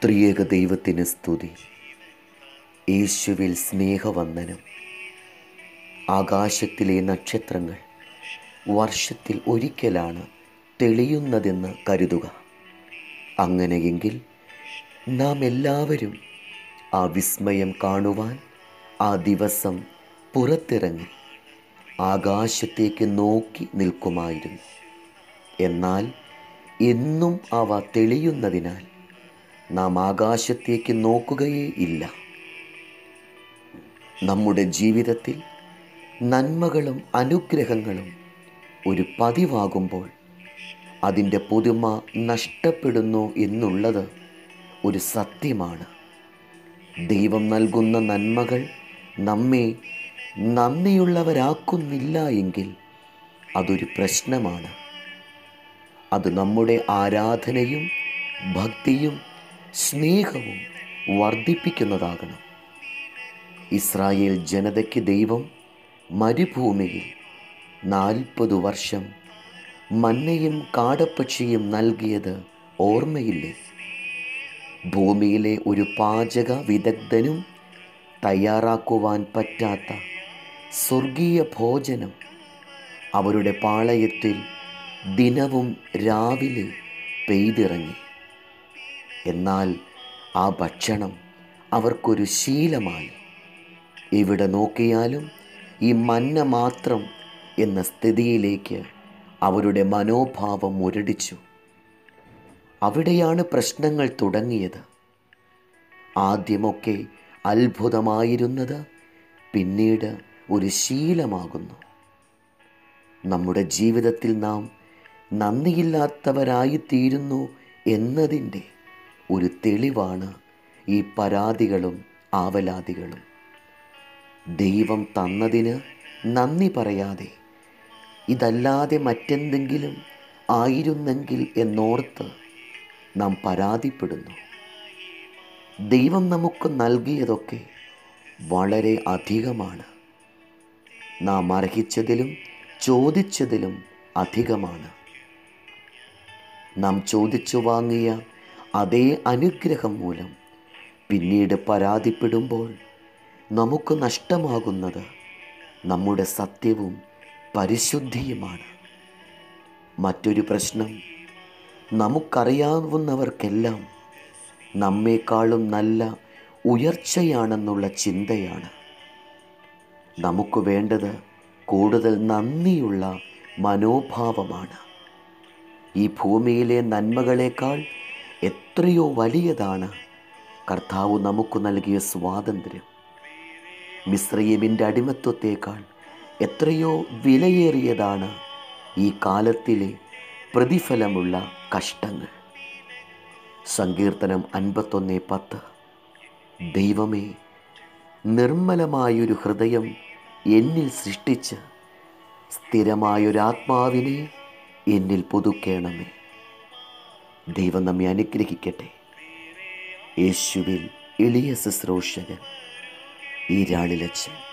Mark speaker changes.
Speaker 1: ത്രിയേക ദൈവത്തിന് സ്തുതി യേശുവിൽ സ്നേഹവന്ദനം ആകാശത്തിലെ നക്ഷത്രങ്ങൾ വർഷത്തിൽ ഒരിക്കലാണ് തെളിയുന്നതെന്ന് കരുതുക അങ്ങനെയെങ്കിൽ നാം എല്ലാവരും ആ വിസ്മയം കാണുവാൻ ആ ദിവസം പുറത്തിറങ്ങി ആകാശത്തേക്ക് നോക്കി നിൽക്കുമായിരുന്നു എന്നാൽ എന്നും അവ തെളിയുന്നതിനാൽ നാം ആകാശത്തേക്ക് നോക്കുകയേ ഇല്ല നമ്മുടെ ജീവിതത്തിൽ നന്മകളും അനുഗ്രഹങ്ങളും ഒരു പതിവാകുമ്പോൾ അതിൻ്റെ പുതുമ നഷ്ടപ്പെടുന്നു എന്നുള്ളത് ഒരു സത്യമാണ് ദൈവം നൽകുന്ന നന്മകൾ നമ്മെ നന്ദിയുള്ളവരാക്കുന്നില്ല എങ്കിൽ അതൊരു പ്രശ്നമാണ് അത് നമ്മുടെ ആരാധനയും ഭക്തിയും സ്നേഹവും വർദ്ധിപ്പിക്കുന്നതാകണം ഇസ്രായേൽ ജനതയ്ക്ക് ദൈവം മരുഭൂമിയിൽ നാൽപ്പത് വർഷം മന്നയും കാടപ്പക്ഷിയും നൽകിയത് ഓർമ്മയില്ലേ ഭൂമിയിലെ ഒരു പാചക വിദഗ്ധനും തയ്യാറാക്കുവാൻ പറ്റാത്ത സ്വർഗീയ ഭോജനം അവരുടെ പാളയത്തിൽ ദിനവും രാവിലെ പെയ്തിറങ്ങി എന്നാൽ ആ ഭക്ഷണം അവർക്കൊരു ശീലമായി ഇവിടെ നോക്കിയാലും ഈ മന്ന മാത്രം എന്ന സ്ഥിതിയിലേക്ക് അവരുടെ മനോഭാവം മുരടിച്ചു അവിടെയാണ് പ്രശ്നങ്ങൾ തുടങ്ങിയത് ആദ്യമൊക്കെ അത്ഭുതമായിരുന്നത് പിന്നീട് ഒരു ശീലമാകുന്നു നമ്മുടെ ജീവിതത്തിൽ നാം നന്ദിയില്ലാത്തവരായിത്തീരുന്നു എന്നതിൻ്റെ ഒരു തെളിവാണ് ഈ പരാതികളും ആവലാതികളും ദൈവം തന്നതിന് നന്ദി പറയാതെ ഇതല്ലാതെ മറ്റെന്തെങ്കിലും ആയിരുന്നെങ്കിൽ എന്നോർത്ത് നാം പരാതിപ്പെടുന്നു ദൈവം നമുക്ക് നൽകിയതൊക്കെ വളരെ അധികമാണ് നാം അർഹിച്ചതിലും ചോദിച്ചതിലും അധികമാണ് നാം ചോദിച്ചു വാങ്ങിയ അതേ അനുഗ്രഹം മൂലം പിന്നീട് പരാതിപ്പെടുമ്പോൾ നമുക്ക് നഷ്ടമാകുന്നത് നമ്മുടെ സത്യവും പരിശുദ്ധിയുമാണ് മറ്റൊരു പ്രശ്നം നമുക്കറിയാവുന്നവർക്കെല്ലാം നമ്മെക്കാളും നല്ല ഉയർച്ചയാണെന്നുള്ള ചിന്തയാണ് നമുക്ക് വേണ്ടത് കൂടുതൽ നന്ദിയുള്ള മനോഭാവമാണ് ഈ ഭൂമിയിലെ നന്മകളേക്കാൾ എത്രയോ വലിയതാണ് കർത്താവ് നമുക്ക് നൽകിയ സ്വാതന്ത്ര്യം മിശ്രീമിൻ്റെ അടിമത്വത്തേക്കാൾ എത്രയോ വിലയേറിയതാണ് ഈ കാലത്തിലെ പ്രതിഫലമുള്ള കഷ്ടങ്ങൾ സങ്കീർത്തനം അൻപത്തൊന്ന് പത്ത് ദൈവമേ നിർമ്മലമായൊരു ഹൃദയം എന്നിൽ സൃഷ്ടിച്ച് സ്ഥിരമായൊരാത്മാവിനെ എന്നിൽ പുതുക്കേണമേ ദൈവം നമ്മെ അനുഗ്രഹിക്കട്ടെ യേശുവിൽ എളിയ ശുശ്രൂഷകൻ ഈരാളിലച്ചൻ